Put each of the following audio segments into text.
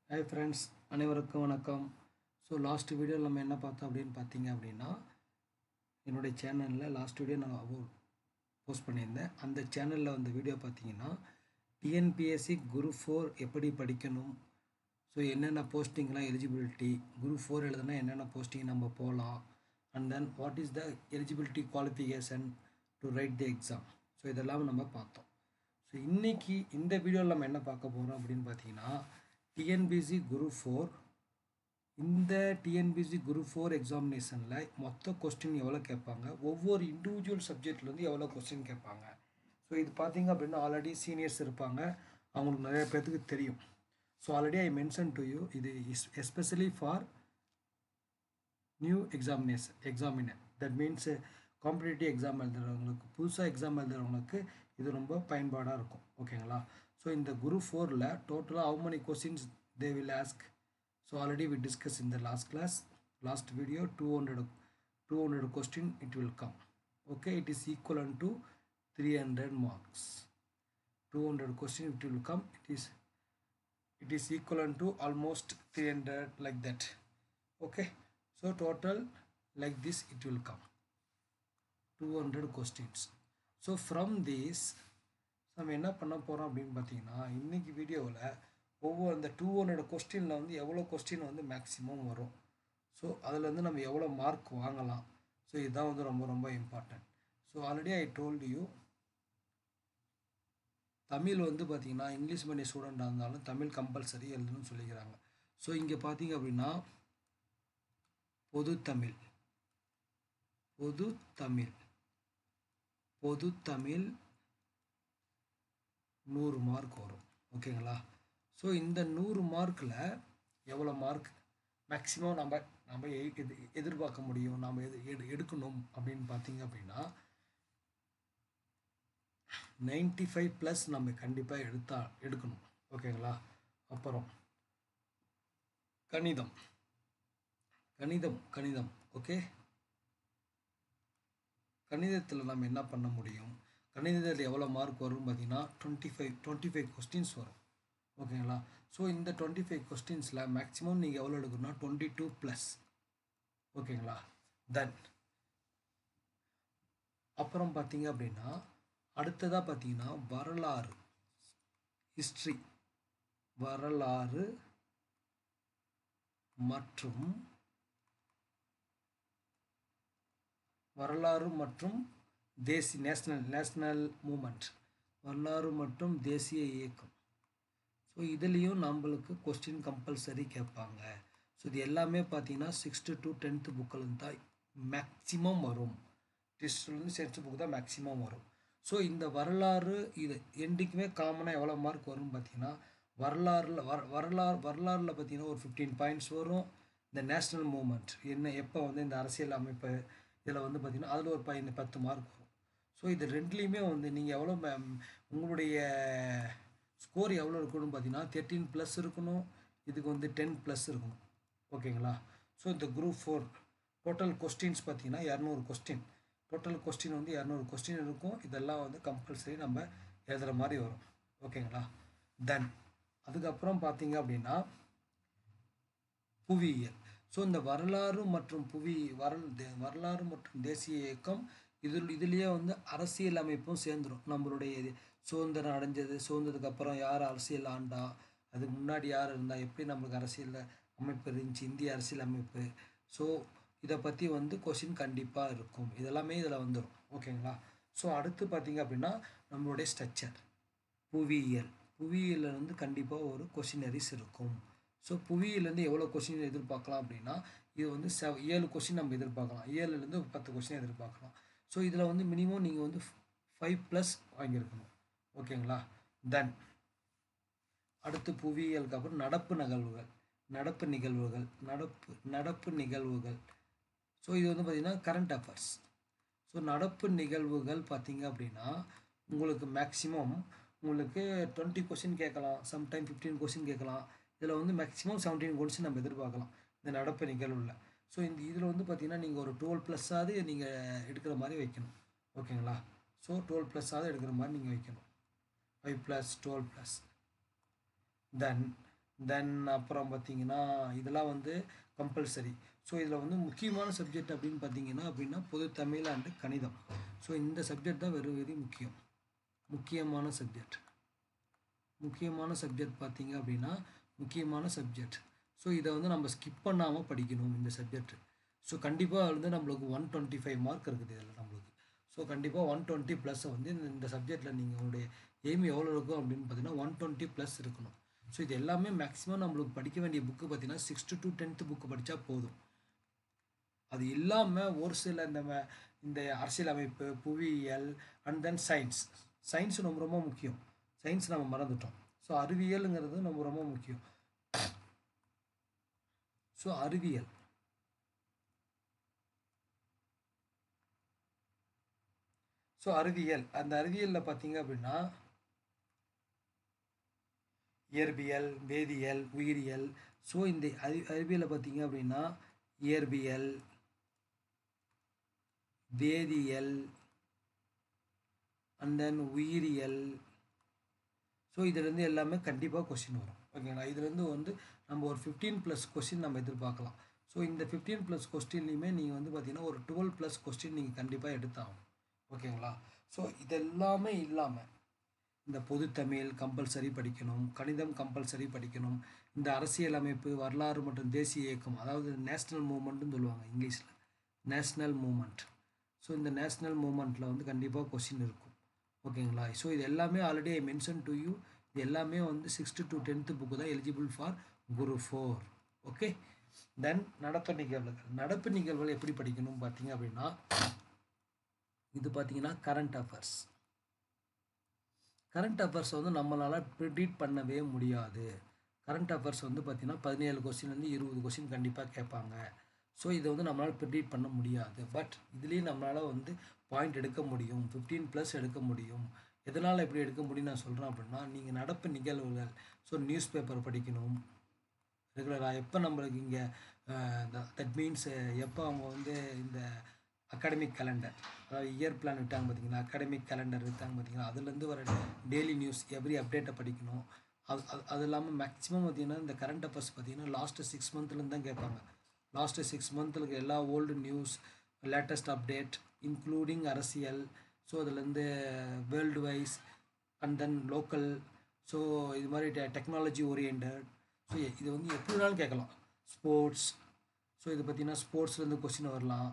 hi friends அனைவருக்கும் வணக்கம் so last வீடியோவில் நம்ம என்ன பார்த்தோம் அப்படின்னு பார்த்தீங்க அப்படின்னா என்னுடைய சேனலில் லாஸ்ட் வீடியோ நான் போஸ்ட் பண்ணியிருந்தேன் அந்த சேனலில் வந்த வீடியோ பார்த்தீங்கன்னா டிஎன்பிஎஸ்சி குரு ஃபோர் எப்படி படிக்கணும் ஸோ என்னென்ன போஸ்டிங்லாம் எலிஜிபிலிட்டி குரு ஃபோர் எழுதுனா என்னென்ன போஸ்டிங் நம்ம போகலாம் and then what is the eligibility qualification to write the exam so இதெல்லாம் நம்ம பார்த்தோம் ஸோ இன்றைக்கி இந்த வீடியோவில் நம்ம என்ன பார்க்க போகிறோம் அப்படின்னு பார்த்தீங்கன்னா டிஎன்பிசி குரு ஃபோர் இந்த டிஎன்பிசி குரு ஃபோர் எக்ஸாமினேஷனில் மொத்த கொஸ்டின் எவ்வளோ கேட்பாங்க ஒவ்வொரு இண்டிவிஜுவல் சப்ஜெக்ட்லேருந்து எவ்வளோ கொஸ்டின் கேட்பாங்க ஸோ இது பார்த்தீங்க அப்படின்னா ஆல்ரெடி சீனியர்ஸ் இருப்பாங்க அவங்களுக்கு நிறைய பேர்த்துக்கு தெரியும் so already I mention to you இது is especially for new examination examiner that means competitive exam எழுதுறவங்களுக்கு புதுசாக எக்ஸாம் எழுதுறவங்களுக்கு இது ரொம்ப பயன்பாடாக இருக்கும் ஓகேங்களா ஸோ இந்த குரு ஃபோரில் டோட்டலாக how many questions they will ask so already we discuss in the last class last video two hundred two hundred question it will come okay it is equal to three hundred marks two hundred question it will come it is it is equivalent to almost 300 like that okay so total like this it will come 200 questions so from this நம்ம என்ன பண்ண போகிறோம் அப்படின்னு பார்த்தீங்கன்னா இன்னைக்கு வீடியோவில் ஒவ்வொரு அந்த டூ ஹண்ட்ரட் கொஸ்டினில் வந்து எவ்வளோ கொஸ்டின் வந்து மேக்ஸிமம் வரும் ஸோ அதில் வந்து நம்ம எவ்வளோ மார்க் வாங்கலாம் ஸோ இதுதான் வந்து ரொம்ப ரொம்ப important so already I told you Tamil வந்து பார்த்திங்கன்னா இங்கிலீஷ் மீடியம் ஸ்டூடெண்ட்டாக இருந்தாலும் தமிழ் கம்பல்சரி எழுதணும்னு சொல்லிக்கிறாங்க ஸோ இங்கே பார்த்தீங்க அப்படின்னா பொது தமிழ் பொது தமிழ் பொது தமிழ் நூறு மார்க் வரும் ஓகேங்களா ஸோ இந்த நூறு மார்க்கில் எவ்வளோ மார்க் மேக்ஸிமம் நம்ம நம்ம எ- எது எதிர்பார்க்க முடியும் நம்ம எது எடு எடுக்கணும் அப்படின்னு பார்த்தீங்க அப்படின்னா நைன்டி ஃபைவ் ப்ளஸ் நம்ம கண்டிப்பாக எடுத்தா எடுக்கணும் ஓகேங்களா அப்புறம் கணிதம் கணிதம் கணிதம் ஓகே கணிதத்தில் நம்ம என்ன பண்ண முடியும் கணிதத்தில் எவ்வளோ மார்க் வரும் பார்த்தீங்கன்னா twenty five twenty five questions வரும் ஓகேங்களா ஸோ இந்த டுவெண்ட்டி ஃபைவ் கொஸ்டின்ஸில் மேக்ஸிமம் நீங்கள் எவ்வளோ எடுக்கணும்னா டுவெண்ட்டி டூ ப்ளஸ் ஓகேங்களா தென் அப்புறம் பார்த்தீங்க அப்படின்னா அடுத்ததாக பார்த்தீங்கன்னா வரலாறு ஹிஸ்ட்ரி வரலாறு மற்றும் வரலாறு மற்றும் தேசிய நேஷ்னல் நேஷ்னல் மூமெண்ட் வரலாறு மற்றும் தேசிய இயக்கம் ஸோ இதுலேயும் நம்மளுக்கு கொஸ்டின் கம்பல்சரி கேட்பாங்க ஸோ இது எல்லாமே பார்த்தீங்கன்னா சிக்ஸ்த்து டு டென்த்து புக்கில் தான் மேக்ஸிமம் வரும் டெஸ்ட்லேருந்து சென்ஸ் புக் தான் மேக்ஸிமம் வரும் ஸோ இந்த வரலாறு இது என்றைக்குமே காமனாக எவ்வளோ மார்க் வரும் பார்த்தீங்கன்னா வரலாறுல வர வரலாறு வரலாறில் பார்த்தீங்கன்னா ஒரு ஃபிஃப்டீன் பாயிண்ட்ஸ் வரும் இந்த நேஷ்னல் மூமெண்ட் என்ன எப்போ வந்து இந்த அரசியல் அமைப்பு இதில் வந்து பார்த்தீங்கன்னா அதில் ஒரு பையன் பத்து மார்க் வரும் ஸோ இது ரெண்டுலேயுமே வந்து நீங்கள் எவ்வளோ ம- உங்களுடைய ஸ்கோர் எவ்வளோ இருக்கணும்னு பார்த்தீங்கன்னா தேர்ட்டீன் ப்ளஸ் இருக்கணும் இதுக்கு வந்து டென் ப்ளஸ் இருக்கணும் ஓகேங்களா ஸோ இந்த குரூப் ஃபோர் டோட்டல் கொஸ்டின்ஸ் பார்த்தீங்கன்னா இரநூறு கொஸ்டின் டோட்டல் கொஸ்டின் வந்து இரநூறு கொஸ்டின் இருக்கும் இதெல்லாம் வந்து கம்பல்சரி நம்ம எழுதுகிற மாதிரி வரும் ஓகேங்களா தென் அதுக்கப்புறம் பார்த்தீங்க அப்படின்னா புவியியல் ஸோ இந்த வரலாறு மற்றும் புவி வரல் தே- வரலாறு மற்றும் தேசிய இயக்கம் இதில் இதுலேயே வந்து அரசியல் அமைப்பும் சேர்ந்துடும் நம்மளுடைய இது சுதந்திரம் அடைஞ்சது சுதந்திரத்துக்கு அப்புறம் யார் அரசியல் ஆண்டா அதுக்கு முன்னாடி யார் இருந்தா எப்படி நம்மளுக்கு அரசியல் அமைப்பு இருந்துச்சு இந்திய அரசியல் அமைப்பு ஸோ இதை பற்றி வந்து கொஷின் கண்டிப்பாக இருக்கும் இதெல்லாமே இதில் வந்துடும் ஓகேங்களா ஸோ அடுத்து பார்த்தீங்க அப்படின்னா நம்மளுடைய ஸ்ட்ரக்சர் புவியியல் புவியியல்ல வந்து கண்டிப்பாக ஒரு கொஷினரிஸ் இருக்கும் ஸோ புவியிலேருந்து எவ்வளோ கொஷின் எதிர்பார்க்கலாம் அப்படின்னா இது வந்து செவ ஏழு கொஷின் நம்ம எதிர்பார்க்கலாம் ஏழுலேருந்து பத்து கொஷின் எதிர்பார்க்கலாம் ஸோ இதில் வந்து மினிமம் நீங்கள் வந்து ஃபைவ் ப்ளஸ் வாங்கியிருக்கணும் ஓகேங்களா தென் அடுத்து புவியியலுக்கு அப்புறம் நடப்பு நிகழ்வுகள் நடப்பு நிகழ்வுகள் நடப்பு நடப்பு நிகழ்வுகள் ஸோ இது வந்து பார்த்திங்கன்னா கரண்ட் அஃபேர்ஸ் ஸோ நடப்பு நிகழ்வுகள் பார்த்தீங்க அப்படின்னா உங்களுக்கு மேக்ஸிமம் உங்களுக்கு டுவெண்ட்டி கொஸ்டின் கேட்கலாம் சம்டைம் ஃபிஃப்டீன் கொஸ்டின் கேட்கலாம் இதில் வந்து மேக்ஸிமம் செவன்டீன் கொஸ்டின் நம்ம எதிர்பார்க்கலாம் இந்த நடப்பு நிகழ்வில் ஸோ இந்த இதில் வந்து பார்த்தீங்கன்னா நீங்கள் ஒரு டுவெல் ப்ளஸ்ஸாவது நீங்கள் எடுக்கிற மாதிரி வைக்கணும் ஓகேங்களா ஸோ டுவெல் ப்ளஸ்ஸாவது எடுக்கிற மாதிரி நீங்கள் வைக்கணும் five plus twelve plus then then அப்புறம் பார்த்தீங்கன்னா இதெல்லாம் வந்து கம்பல்சரி ஸோ இதில் வந்து முக்கியமான சப்ஜெக்ட் அப்படின்னு பார்த்தீங்கன்னா அப்படின்னா பொது தமிழ் அண்டு கணிதம் ஸோ இந்த சப்ஜெக்ட் தான் வெறும் வெரி முக்கியம் முக்கியமான சப்ஜெக்ட் முக்கியமான சப்ஜெக்ட் பார்த்தீங்க அப்படின்னா முக்கியமான சப்ஜெக்ட் ஸோ இதை வந்து நம்ம ஸ்கிப் பண்ணாமல் படிக்கணும் இந்த சப்ஜெக்ட் ஸோ கண்டிப்பாக வந்து நம்மளுக்கு ஒன் டுவெண்ட்டி ஃபைவ் மார்க் இருக்குது இதில் நம்மளுக்கு ஸோ கண்டிப்பாக ஒன் டுவெண்ட்டி ப்ளஸ்ஸை வந்து இந்த இந்த சப்ஜெக்டில் நீங்கள் உங்களுடைய எய்ம் எவ்வளோ இருக்கும் அப்படின்னு பார்த்தீங்கன்னா ஒன் டுவெண்ட்டி ப்ளஸ் இருக்கணும் ஸோ இது எல்லாமே மேக்ஸிமம் நம்மளுக்கு படிக்க வேண்டிய புக்கு பார்த்தீங்கன்னா சிக்ஸ்த்து டு டென்த்து புக்கு படித்தா போதும் அது இல்லாமல் ஒரு சில இந்த ம- இந்த அரசியலமைப்பு புவியியல் அண்ட் தென் சயின்ஸ் சயின்ஸ் ரொம்ப ரொம்ப முக்கியம் சயின்ஸ் நம்ம மறந்துட்டோம் ஸோ அறிவியலுங்கிறது நம்ம ரொம்ப முக்கியம் ஸோ அறிவியல் ஸோ அறிவியல் அந்த அறிவியலில் பார்த்தீங்க அப்படின்னா இயற்பியல் வேதியியல் உயிரியல் ஸோ இந்த அறி அறிவியலை பார்த்தீங்க அப்படின்னா இயற்பியல் வேதியியல் அண்ட் தென் உயிரியல் ஸோ இதுலேருந்து எல்லாமே கண்டிப்பாக கொஸ்டின் வரும் ஓகேங்களா இதுலேருந்து வந்து நம்ம ஒரு ஃபிஃப்டீன் ப்ளஸ் கொஸ்டின் நம்ம எதிர்பார்க்கலாம் ஸோ இந்த ஃபிஃப்டீன் ப்ளஸ் கொஸ்டின்லையுமே நீங்கள் வந்து பார்த்தீங்கன்னா ஒரு டுவெல் ப்ளஸ் கொஸ்டின் நீங்கள் கண்டிப்பாக எடுத்தாகும் ஓகேங்களா ஸோ இதெல்லாமே இல்லாமல் இந்த பொதுத்தமிழ் கம்பல்சரி படிக்கணும் கணிதம் கம்பல்சரி படிக்கணும் இந்த அரசியல் அமைப்பு வரலாறு மற்றும் தேசிய இயக்கம் அதாவது நேஷ்னல் மூமெண்ட்னு சொல்லுவாங்க இங்கிலீஷில் நேஷ்னல் மூமெண்ட் ஸோ இந்த நேஷ்னல் மூமெண்ட்டில் வந்து கண்டிப்பாக கொஸ்டின் இருக்கும் ஓகேங்களா ஸோ இது எல்லாமே already I mention to you இது எல்லாமே வந்து சிக்ஸ்த்து டு டென்த்து புக்கு தான் eligible for group four okay then நடப்பு நிகழ்வுகள் நடப்பு நிகழ்வுகள் எப்படி படிக்கணும் பார்த்தீங்க அப்படின்னா இது பார்த்தீங்கன்னா கரண்ட் அஃபேர்ஸ் கரண்ட் அஃபேர்ஸ் வந்து நம்மளால் ப்ரிடிக்ட் பண்ணவே முடியாது கரண்ட் அஃபேர்ஸ் வந்து பார்த்தீங்கன்னா பதினேழு கொஸ்டின்லேருந்து இருபது கொஸ்டின் கண்டிப்பாக கேட்பாங்க ஸோ இதை வந்து நம்மளால் ப்ரிடிக்ட் பண்ண முடியாது பட் இதுலேயும் நம்மளால் வந்து பாயிண்ட் எடுக்க முடியும் ஃபிஃப்டீன் ப்ளஸ் எடுக்க முடியும் எதனால் எப்படி எடுக்க முடியும் நான் சொல்கிறேன் அப்படின்னா நீங்கள் நடப்பு நிகழ்வுகள் ஸோ நியூஸ் பேப்பர் படிக்கணும் ரெகுலராக எப்போ நம்மளுக்கு இங்கே தட் மீன்ஸ் எப்போ அவங்க வந்து இந்த அகாடமிக் கேலண்டர் அதாவது இயர் பிளான் விட்டாங்க பார்த்தீங்களா அகாடமிக் கேலண்டர் விட்டாங்க பார்த்தீங்களா அதுலேருந்து வர டெய்லி நியூஸ் எவ்ரி அப்டேட்டை படிக்கணும் அது அது அது இல்லாமல் மேக்ஸிமம் பார்த்தீங்கன்னா இந்த கரண்ட் அஃபேர்ஸ் பார்த்தீங்கன்னா லாஸ்ட்டு சிக்ஸ் மந்த்லேருந்து தான் கேட்பாங்க லாஸ்ட்டு சிக்ஸ் மந்த்தில் எல்லா old news latest update including அரசியல் ஸோ அதுலேருந்து world wise and then local so இது மாதிரி டெ டெக்னாலஜி ஓரியன்ட் ஸோ இது வந்து எப்படி வேணாலும் கேட்கலாம் ஸ்போர்ட்ஸ் ஸோ இது பார்த்தீங்கன்னா ஸ்போர்ட்ஸ்லேருந்து கொஸ்டின் வரலாம்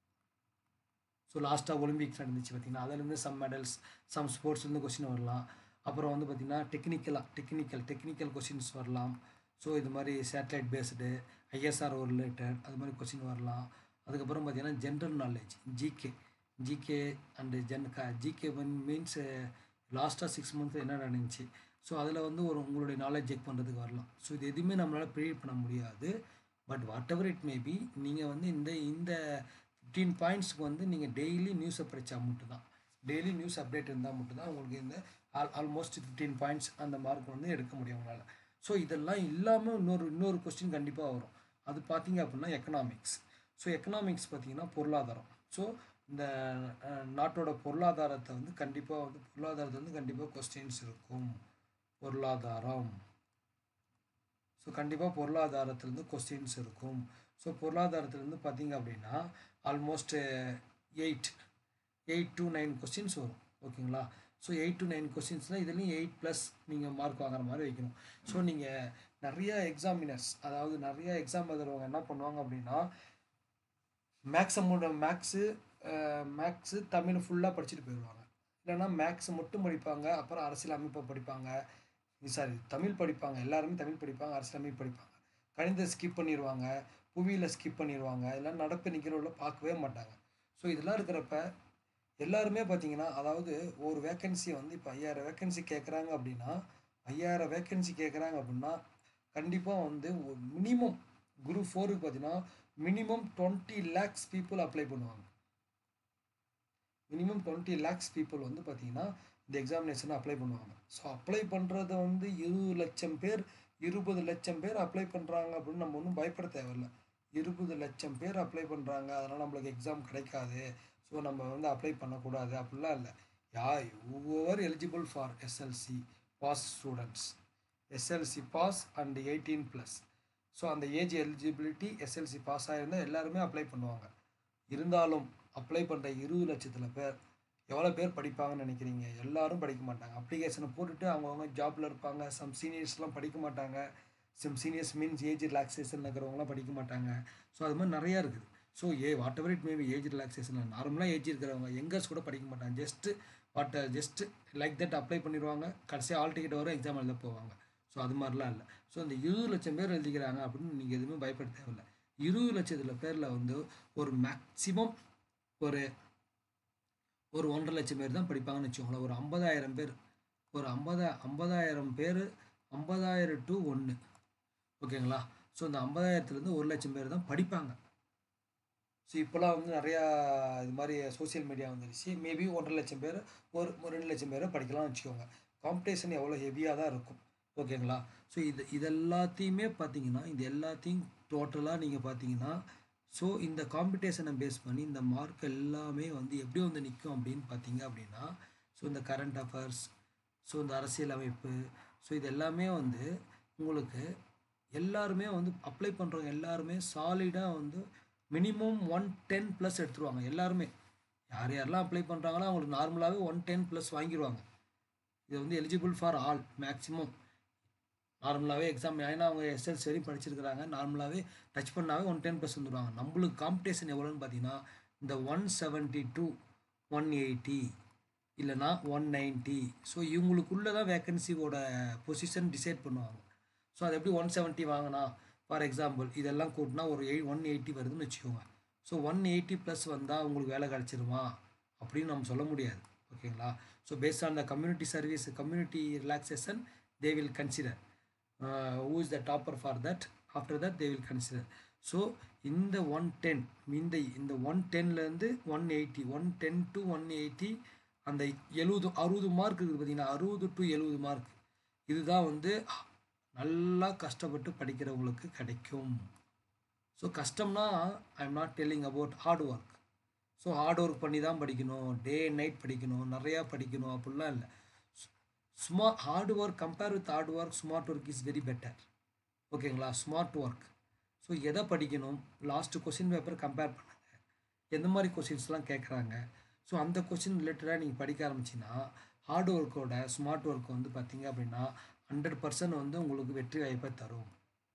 ஸோ லாஸ்ட்டாக ஒலிம்பிக்ஸ் நடந்துச்சு பார்த்தீங்கன்னா அதுலேருந்து சம் மெடல்ஸ் சம் ஸ்போர்ட்ஸ்லேருந்து கொஸ்டின் வரலாம் அப்புறம் வந்து பார்த்திங்கன்னா டெக்னிக்கலாக டெக்னிக்கல் டெக்னிக்கல் கொஸ்டின்ஸ் வரலாம் ஸோ இது மாதிரி சேட்டலைட் பேஸ்டு ஐஎஸ்ஆர் ரிலேட்டட் அது மாதிரி கொஸ்டின் வரலாம் அதுக்கப்புறம் பார்த்திங்கன்னா general knowledge GK GK and ஜென் க ஜிகே மீன்ஸ் லாஸ்ட்டாக சிக்ஸ் மந்த்ஸ் என்ன நடந்துச்சு ஸோ அதில் வந்து ஒரு உங்களுடைய நாலேஜ் செக் பண்ணுறதுக்கு வரலாம் ஸோ இது எதுவுமே நம்மளால் ப்ரிடிக்ட் பண்ண முடியாது but whatever it maybe நீங்கள் வந்து இந்த இந்த ஃபிஃப்டீன் பாயிண்ட்ஸ்க்கு வந்து நீங்கள் டெய்லி நியூஸை படித்தா மட்டும்தான் டெய்லி நியூஸ் அப்டேட் இருந்தால் மட்டும்தான் உங்களுக்கு இந்த ஆல் ஆல்மோஸ்ட் ஃபிஃப்டீன் பாயிண்ட்ஸ் அந்த மார்க் வந்து எடுக்க முடியும் உங்களால் ஸோ இதெல்லாம் இல்லாமல் இன்னொரு இன்னொரு கொஸ்டின் கண்டிப்பாக வரும் அது பார்த்தீங்க அப்படின்னா எக்கனாமிக்ஸ் ஸோ எக்கனாமிக்ஸ் பார்த்தீங்கன்னா பொருளாதாரம் ஸோ இந்த அஹ், நாட்டோட பொருளாதாரத்தை வந்து கண்டிப்பாக வந்து பொருளாதாரத்தை வந்து கண்டிப்பாக கொஸ்டின்ஸ் இருக்கும் பொருளாதாரம் ஸோ கண்டிப்பாக பொருளாதாரத்துலேருந்து கொஸ்டின்ஸ் இருக்கும் ஸோ பொருளாதாரத்துலேருந்து பார்த்தீங்க அப்படின்னா almost eight eight to nine questions வரும் ஓகேங்களா ஸோ எயிட் டு நைன் கொஸ்டின்ஸ்னால் இதுலேயும் எயிட் ப்ளஸ் நீங்கள் மார்க் வாங்குற மாதிரி வைக்கணும் ஸோ நீங்கள் நிறைய எக்ஸாமினர்ஸ் அதாவது நிறைய எக்ஸாம் எழுதுறவங்க என்ன பண்ணுவாங்க அப்படின்னா மேக்ஸை மூட மேக்ஸு மேக்ஸு தமிழ் ஃபுல்லாக படிச்சுட்டு போயிடுவாங்க இல்லைன்னா மேக்ஸ் மட்டும் படிப்பாங்க அப்புறம் அரசியல் அமைப்பை படிப்பாங்க சாரி தமிழ் படிப்பாங்க எல்லாருமே தமிழ் படிப்பாங்க அரசியல் அமைப்பு படிப்பாங்க கணிதம் ஸ்கிப் பண்ணிடுவாங்க புவியில் ஸ்கிப் பண்ணிடுவாங்க இதெல்லாம் நடப்பு நிகழ்வுல பார்க்கவே மாட்டாங்க ஸோ இதெல்லாம் இருக்கிறப்ப எல்லாருமே பார்த்தீங்கன்னா அதாவது ஒரு வேக்கன்சி வந்து இப்போ ஐயாயிரம் வேக்கன்சி கேட்குறாங்க அப்படின்னா ஐயாயிரம் வேக்கன்சி கேட்குறாங்க அப்படின்னா கண்டிப்பாக வந்து மினிமம் குரூப் ஃபோருக்கு பார்த்தீங்கன்னா minimum twenty lakhs people apply பண்ணுவாங்க மினிமம் டுவெண்ட்டி லேக்ஸ் பீப்புள் வந்து பார்த்தீங்கன்னா இந்த எக்ஸாமினேஷனை அப்ளை பண்ணுவாங்க ஸோ அப்ளை பண்ணுறது வந்து இருபது லட்சம் பேர் இருபது லட்சம் பேர் அப்ளை பண்ணுறாங்க அப்படின்னு நம்ம ஒன்றும் பயப்பட தேவையில்ல இருபது லட்சம் பேர் அப்ளை பண்ணுறாங்க அதனால் நம்மளுக்கு எக்ஸாம் கிடைக்காது ஸோ நம்ம வந்து அப்ளை பண்ணக்கூடாது அப்படிலாம் இல்லை yeah over eligible for SSLC pass students SSLC pass and eighteen plus so அந்த ஏஜ் எலிஜிபிலிட்டி எஸ்எல்சி பாஸ் ஆகிருந்தால் எல்லாருமே அப்ளை பண்ணுவாங்க இருந்தாலும் அப்ளை பண்ணுற இருபது லட்சத்தில் பேர் எவ்வளோ பேர் படிப்பாங்கன்னு நினைக்கிறீங்க எல்லாரும் படிக்க மாட்டாங்க அப்ளிகேஷனை போட்டுட்டு அவங்கவுங்க ஜாப்பில் இருப்பாங்க சம் சீனியர்ஸ்லாம் படிக்க மாட்டாங்க some seniors means age relaxation இருக்கிறவங்களாம் படிக்க மாட்டாங்க ஸோ அது மாதிரி நிறையா இருக்குது so a whatever it maybe age relaxation நார்மலாக ஏஜ் இருக்கிறவங்க எங்கர்ஸ் கூட படிக்க மாட்டாங்க just what just like that apply பண்ணிடுவாங்க கடைசியாக ஆல் டிக்கெட் வர எக்ஸாம் எழுத போவாங்க ஸோ அது மாதிரிலாம் இல்லை ஸோ இந்த இருபது லட்சம் பேர் எழுதிக்கிறாங்க அப்படின்னு நீங்கள் எதுவுமே பயப்பட தேவையில்லை இருபது லட்சத்தில் பேரில் வந்து ஒரு மேக்ஸிமம் ஒரு ஒரு ஒன்றரை லட்சம் பேர் தான் படிப்பாங்கன்னு வச்சுக்கோங்களேன் ஒரு ஐம்பதாயிரம் பேர் ஒரு ஐம்பதா ஐம்பதாயிரம் பேர் ஐம்பதாயிரம் டு ஒன்று ஓகேங்களா ஸோ இந்த ஐம்பதாயிரத்துலேருந்து ஒரு லட்சம் பேர் தான் படிப்பாங்க ஸோ இப்போலாம் வந்து நிறையா இது மாதிரி சோசியல் மீடியா வந்துருச்சு மேபி ஒன்றரை லட்சம் பேர் ஒரு ஒரு ரெண்டு லட்சம் பேர் படிக்கலாம்னு வச்சுக்கோங்க காம்படிஷன் எவ்வளோ ஹெவியாக தான் இருக்கும் ஓகேங்களா ஸோ இது இது எல்லாத்தையுமே பார்த்தீங்கன்னா இது எல்லாத்தையும் டோட்டலாக நீங்கள் பார்த்தீங்கன்னா ஸோ இந்த காம்படிஷனை பேஸ் பண்ணி இந்த மார்க் எல்லாமே வந்து எப்படி வந்து நிற்கும் அப்படின்னு பார்த்தீங்க அப்படின்னா ஸோ இந்த கரண்ட் அஃபேர்ஸ் ஸோ இந்த அரசியல் அமைப்பு ஸோ இது எல்லாமே வந்து உங்களுக்கு எல்லாருமே வந்து அப்ளை பண்ணுறவங்க எல்லாருமே சாலிடாக வந்து மினிமம் ஒன் டென் ப்ளஸ் எடுத்துருவாங்க எல்லாருமே யார் யாரெல்லாம் அப்ளை பண்ணுறாங்களோ அவங்களுக்கு நார்மலாகவே ஒன் டென் ப்ளஸ் வாங்கிடுவாங்க இது வந்து எலிஜிபிள் ஃபார் ஆல் மேக்ஸிமம் நார்மலாகவே எக்ஸாம் ஏன்னா அவங்க எஸ்எல்சி வரையும் படிச்சிருக்கிறாங்க நார்மலாகவே டச் பண்ணாவே ஒன் டென் ப்ளஸ் வந்துடுவாங்க நம்மளுக்கு காம்படிஷன் எவ்வளோன்னு பார்த்தீங்கன்னா இந்த one seventy two one eighty இல்லைனா ஒன் நைன்ட்டி ஸோ இவங்களுக்குள்ளே தான் வேக்கன்சியோட பொசிஷன் டிசைட் பண்ணுவாங்க ஸோ அது எப்படி ஒன் செவன்ட்டி வாங்கினா ஃபார் எக்ஸாம்பிள் இதெல்லாம் கூட்டினா ஒரு எய் ஒன் எயிட்டி வருதுன்னு வச்சுக்கோங்க ஸோ ஒன் எயிட்டி ப்ளஸ் வந்தால் உங்களுக்கு வேலை கிடச்சிருமா அப்படின்னு நம்ம சொல்ல முடியாது ஓகேங்களா so based on the community service community relaxation they will consider who is the topper for that after that they will consider so இந்த ஒன் டென் இந்த இந்த ஒன் டென்லேருந்து one eighty one ten to one eighty அந்த எழுபது அறுபது mark இருக்குது பார்த்தீங்கன்னா அறுபது டு எழுபது மார்க் இதுதான் வந்து நல்லா கஷ்டப்பட்டு படிக்கிறவங்களுக்கு கிடைக்கும் ஸோ கஷ்டம்னா I am not telling about hard work so hard work பண்ணி தான் படிக்கணும் டே அண்ட் நைட் படிக்கணும் நிறையா படிக்கணும் அப்படிலாம் இல்லை சும்மா hard work compare with hard work smart work is very better ஓகேங்களா ஸ்மார்ட் ஒர்க் ஸோ எதை படிக்கணும் லாஸ்ட்டு கொஸ்டின் பேப்பர் கம்பேர் பண்ணுங்கள் எந்த மாதிரி கொஸ்டின்ஸ்லாம் கேட்குறாங்க ஸோ அந்த கொஸ்டின் ரிலேட்டடாக நீங்கள் படிக்க ஆரம்பிச்சிங்கன்னா ஹார்ட் ஒர்க்கோட ஸ்மார்ட் ஒர்க் வந்து பார்த்தீங்க அப்படின்னா ஹண்ட்ரட் பர்சன்ட் வந்து உங்களுக்கு வெற்றி வாய்ப்பை தரும்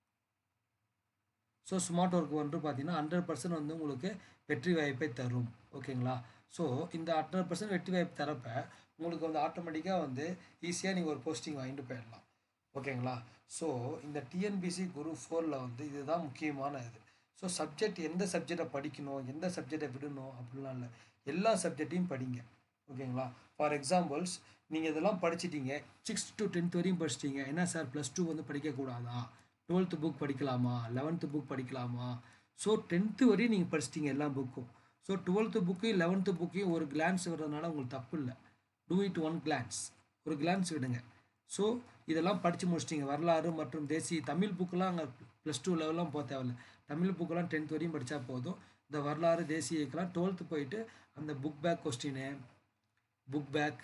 ஸோ ஸ்மார்ட் ஒர்க் வந்து பார்த்தீங்கன்னா ஹண்ட்ரட் பர்சன்ட் வந்து உங்களுக்கு வெற்றி வாய்ப்பை தரும் ஓகேங்களா ஸோ இந்த ஹண்ட்ரட் பர்சன்ட் வெற்றி வாய்ப்பு தரப்ப உங்களுக்கு வந்து ஆட்டோமேட்டிக்காக வந்து ஈஸியாக நீங்கள் ஒரு போஸ்டிங் வாங்கிட்டு போயிடலாம் ஓகேங்களா ஸோ இந்த டிஎன்பிசி குரு ஃபோரில் வந்து இதுதான் முக்கியமான இது ஸோ சப்ஜெக்ட் எந்த சப்ஜெக்டை படிக்கணும் எந்த சப்ஜெக்டை விடணும் அப்படிலாம் இல்லை எல்லா சப்ஜெக்டையும் படிங்க ஓகேங்களா ஃபார் எக்ஸாம்பிள்ஸ் நீங்கள் இதெல்லாம் படிச்சிட்டீங்க சிக்ஸ்த் டு டென்த் வரையும் படிச்சிட்டீங்க என்ன சார் ப்ளஸ் டூ வந்து படிக்கக்கூடாதா டுவெல்த்து புக் படிக்கலாமா லெவன்த்து புக் படிக்கலாமா ஸோ டென்த்து வரையும் நீங்கள் படிச்சிட்டீங்க எல்லா புக்கும் ஸோ டுவெல்த்து புக்கையும் லெவன்த்து புக்கையும் ஒரு கிளான்ஸ் விடுறதுனால உங்களுக்கு தப்பு இல்லை டூ இட் ஒன் கிளான்ஸ் ஒரு கிளான்ஸ் விடுங்க ஸோ இதெல்லாம் படித்து முடிச்சிட்டிங்க வரலாறு மற்றும் தேசிய தமிழ் புக்கெலாம் அங்கே ப்ளஸ் டூ லெவலாம் போக தேவையில்ல தமிழ் புக்கெல்லாம் டென்த் வரையும் படித்தா போதும் இந்த வரலாறு தேசியக்கெல்லாம் டுவெல்த்து போயிட்டு அந்த book back question book back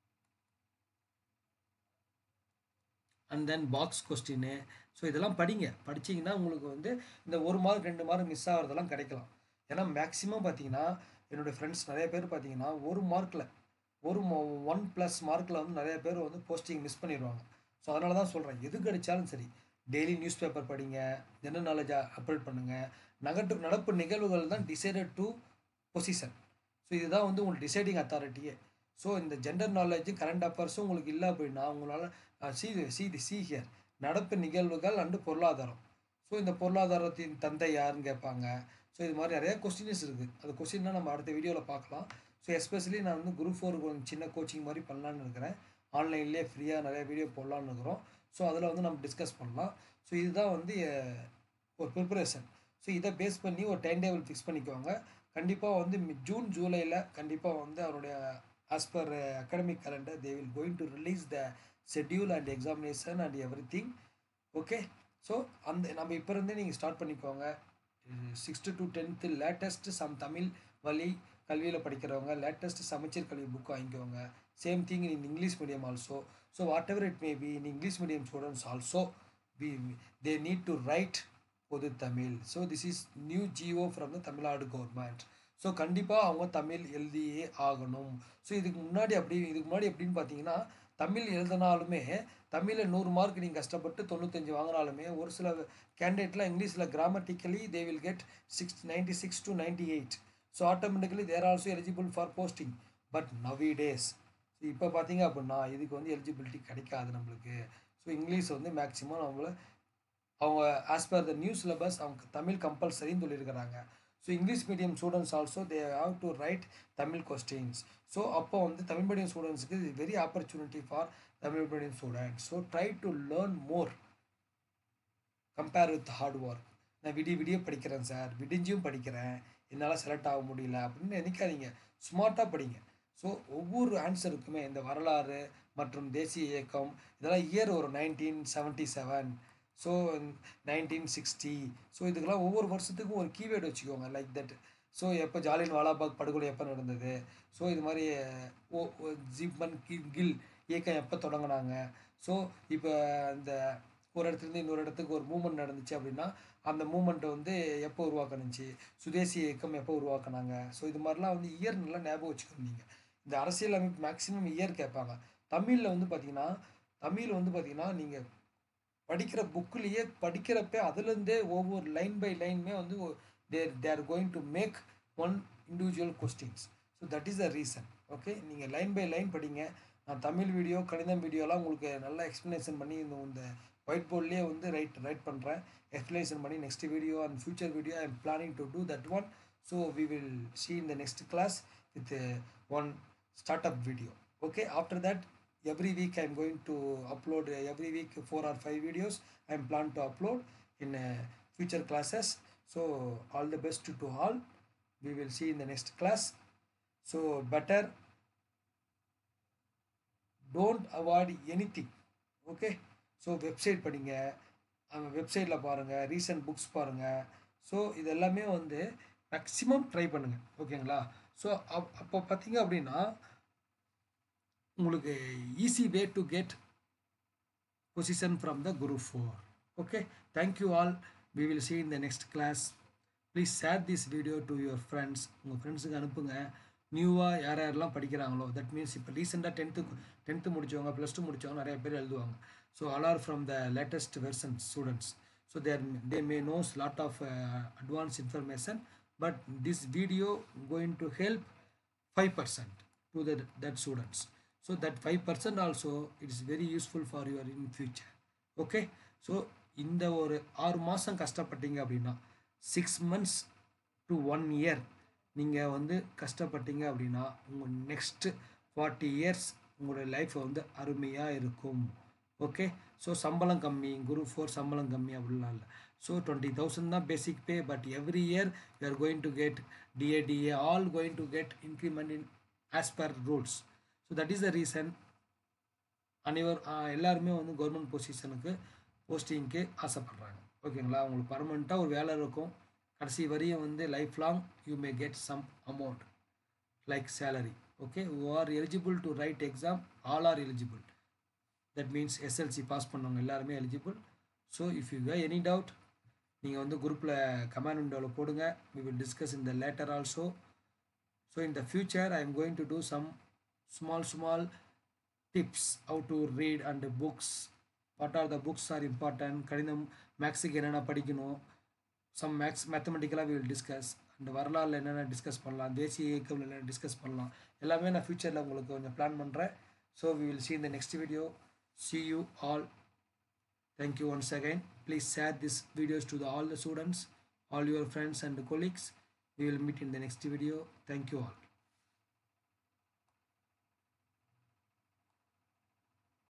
and then box கொஸ்டின்னு ஸோ இதெல்லாம் படிங்க படிச்சிங்கன்னா உங்களுக்கு வந்து இந்த ஒரு மார்க் ரெண்டு மார்க் மிஸ் ஆகிறதெல்லாம் கிடைக்கலாம் ஏன்னா மேக்ஸிமம் பார்த்தீங்கன்னா என்னுடைய ஃப்ரெண்ட்ஸ் நிறைய பேர் பார்த்தீங்கன்னா ஒரு மார்க்கில் ஒரு ஒன் ப்ளஸ் மார்க்கில் வந்து நிறைய பேர் வந்து போஸ்டிங் மிஸ் பண்ணிடுவாங்க ஸோ அதனால தான் சொல்கிறேன் எது கிடைச்சாலும் சரி டெய்லி நியூஸ் பேப்பர் படிங்க ஜெனரல் நாலேஜை அப்டேட் பண்ணுங்கள் நகட்டு நடப்பு நிகழ்வுகள் தான் டிசைடட் டு பொசிஷன் ஸோ இதுதான் வந்து உங்களுக்கு டிசைடிங் அத்தாரிட்டியே ஸோ இந்த ஜெண்டர் நாலேஜ் கரண்ட் அஃபேர்ஸும் உங்களுக்கு இல்லை அப்படின்னா உங்களால் see see the see here நடப்பு நிகழ்வுகள் அண்டு பொருளாதாரம் ஸோ இந்த பொருளாதாரத்தின் தந்தை யாருன்னு கேட்பாங்க ஸோ இது மாதிரி நிறைய கொஸ்டின்ஸ் இருக்குது அந்த கொஸ்டின்லாம் நம்ம அடுத்த வீடியோவில் பார்க்கலாம் ஸோ எஸ்பெஷலி நான் வந்து குரூப் ஃபோருக்கு கொஞ்சம் சின்ன கோச்சிங் மாதிரி பண்ணலான்னு இருக்கிறேன் ஆன்லைன்லேயே ஃப்ரீயாக நிறைய வீடியோ போடலான்னு இருக்கிறோம் ஸோ அதில் வந்து நம்ம டிஸ்கஸ் பண்ணலாம் ஸோ இதுதான் வந்து ஒரு ப்ரிப்பரேஷன் ஸோ இதை பேஸ் பண்ணி ஒரு டைம் டேபிள் ஃபிக்ஸ் பண்ணிக்குவாங்க கண்டிப்பாக வந்து ஜூன் ஜூலையில் கண்டிப்பாக வந்து அவருடைய as per academic calendar they will going to release the schedule and examination and everything okay so அந்த நம்ம இப்போ இருந்தே நீங்கள் ஸ்டார்ட் பண்ணிக்கோங்க sixth to tenth latest some Tamil வழி கல்வியில் படிக்கிறவங்க லேட்டஸ்ட் சமச்சீர் கல்வி புக் வாங்கிக்கோங்க same thing in English medium also so whatever it maybe in English medium students also we they need to write பொது Tamil so this is new GO from the Tamil Nadu government so கண்டிப்பாக அவங்க தமிழ் எழுதியே ஆகணும் so இதுக்கு முன்னாடி அப்படி இதுக்கு முன்னாடி எப்படின்னு பார்த்தீங்கன்னா தமிழ் எழுதினாலுமே தமிழில் நூறு மார்க் நீங்கள் கஷ்டப்பட்டு தொண்ணூத்தஞ்சு வாங்கினாலுமே ஒரு சில கேண்டிடேட்லாம் இங்கிலீஷில் grammatically they will get six ninety six to ninety eight so automatically there also eligible for posting but nowadays இப்போ பார்த்தீங்க அப்படின்னா இதுக்கு வந்து எலிஜிபிலிட்டி கிடைக்காது நம்மளுக்கு ஸோ இங்கிலீஷ் வந்து மேக்ஸிமம் நம்மள அவங்க as per the new syllabus அவங்க தமிழ் கம்பல்சரின்னு சொல்லியிருக்கிறாங்க so English medium students also they have to write Tamil questions so அப்போ வந்து தமிழ் மீடியம் ஸ்டூடெண்ட்ஸுக்கு very opportunity for Tamil medium students so try to learn more compare with hard work நான் விடிய விடிய படிக்கிறேன் சார் விடிஞ்சியும் படிக்கிறேன் என்னால் செலக்ட் ஆக முடியல அப்படின்னு நினைக்காதீங்க ஸ்மார்ட்டாக படிங்க ஸோ ஒவ்வொரு ஆன்சருக்குமே இந்த வரலாறு மற்றும் தேசிய இயக்கம் இதெல்லாம் இயர் ஒரு nineteen seventy seven so nineteen sixty so இதுக்கெல்லாம் ஒவ்வொரு வருஷத்துக்கும் ஒரு கீவேர்டு வச்சுக்கோங்க லைக் தட் ஸோ எப்போ ஜாலியன் வாலாபாக் படுகொலை எப்போ நடந்தது ஸோ இது மாதிரி ஓ ஜிப்மன் கில் இயக்கம் எப்போ தொடங்கினாங்க ஸோ இப்போ இந்த ஒரு இடத்துலேருந்து இன்னொரு இடத்துக்கு ஒரு மூமெண்ட் நடந்துச்சு அப்படின்னா அந்த மூமெண்ட்டை வந்து எப்போ உருவாக்கணுச்சு சுதேசி இயக்கம் எப்போ உருவாக்குனாங்க ஸோ இது மாதிரிலாம் வந்து இயர் நல்லா ஞாபகம் வச்சுக்கணும் நீங்கள் இந்த அரசியல் அமைப்பு மேக்ஸிமம் இயர் கேட்பாங்க தமிழில் வந்து பார்த்தீங்கன்னா தமிழ் வந்து பார்த்தீங்கன்னா நீங்கள் படிக்கிற புக்கிலேயே படிக்கிறப்ப அதுலேருந்தே ஒவ்வொரு லைன் பை லைனுமே வந்து there they are going to make one individual questions so that is the reason okay நீங்கள் லைன் பை லைன் படிங்க நான் தமிழ் வீடியோ கணிதம் வீடியோலாம் உங்களுக்கு நல்லா எக்ஸ்ப்ளனேஷன் பண்ணி இந்த இந்த ஒயிட் போர்ட்லேயே வந்து ரைட் ரைட் பண்ணுறேன் எக்ஸ்ப்ளனேஷன் பண்ணி next video and future video I am planning to do that one so we will see in the next class with one start up video okay after that every week i'm going to upload uh, every week four or five videos i'm plan to upload in uh, future classes so all the best to, to all we will see in the next class so better don't avoid anything okay so website படிங்க அந்த வெப்சைட்டில் பாருங்கள் recent books பாருங்கள் so இது எல்லாமே வந்து maximum try பண்ணுங்கள் ஓகேங்களா ஸோ அப் அப்போ பார்த்தீங்க அப்படின்னா உங்களுக்கு easy way to get position from the group four okay thank you all we will see in the next class please share this video to your friends உங்கள் ஃப்ரெண்ட்ஸுக்கு அனுப்புங்க நியூவாக யார் யாரெல்லாம் படிக்கிறாங்களோ தட் மீன்ஸ் இப்போ ரீசெண்டாக டென்த்து டென்த்து முடித்தவங்க ப்ளஸ் டூ முடித்தவங்க நிறைய பேர் எழுதுவாங்க so all are from the latest version students so there they may knows lot of advance information but this video going to help five percent to the that students so that 5% also it is very useful for your in future okay so இந்த ஒரு ஆறு மாதம் கஷ்டப்பட்டீங்க அப்படின்னா six months to one year நீங்கள் வந்து கஷ்டப்பட்டீங்க அப்படின்னா உங்கள் நெக்ஸ்ட்டு ஃபார்ட்டி இயர்ஸ் உங்களுடைய லைஃப் வந்து அருமையாக இருக்கும் ஓகே ஸோ சம்பளம் கம்மி குரு ஃபோர் சம்பளம் கம்மி அப்படிலாம் இல்லை ஸோ டுவெண்ட்டி தௌசண்ட் தான் basic pay but every year you are going to get DA TA all going to get increment in as per rules so that is the reason அனைவர் எல்லாருமே வந்து கவர்மெண்ட் பொசிஷனுக்கு போஸ்டிங்க்கு ஆசைப்பட்றாங்க ஓகேங்களா உங்களுக்கு பர்மனெண்ட்டாக ஒரு வேலை இருக்கும் கடைசி வரையும் வந்து life long you may get some amount like salary okay who are eligible to write exam all are eligible that means SSLC pass பண்ணவங்க எல்லாருமே எலிஜிபிள் ஸோ இஃப் யூ கே எனி டவுட் நீங்கள் வந்து குரூப்பில் கமெண்ட் விண்டோவில் போடுங்க we will discuss in the later also so in the future I am going to do some small small tips how to read and books what are the books are important கணிதம் மேக்ஸுக்கு என்னென்ன படிக்கணும் some maths மேத்தமெட்டிக்கலாக will discuss and வரலாறுல என்னென்ன discuss பண்ணலாம் தேசிய இயக்கம் என்னென்ன டிஸ்கஸ் பண்ணலாம் எல்லாமே நான் ஃப்யூச்சரில் உங்களுக்கு கொஞ்சம் பிளான் பண்ணுறேன் ஸோ வி வில் சி இந்த next video see you all thank you once again please share this videos to the all the students all your friends and colleagues we will meet in the next video thank you all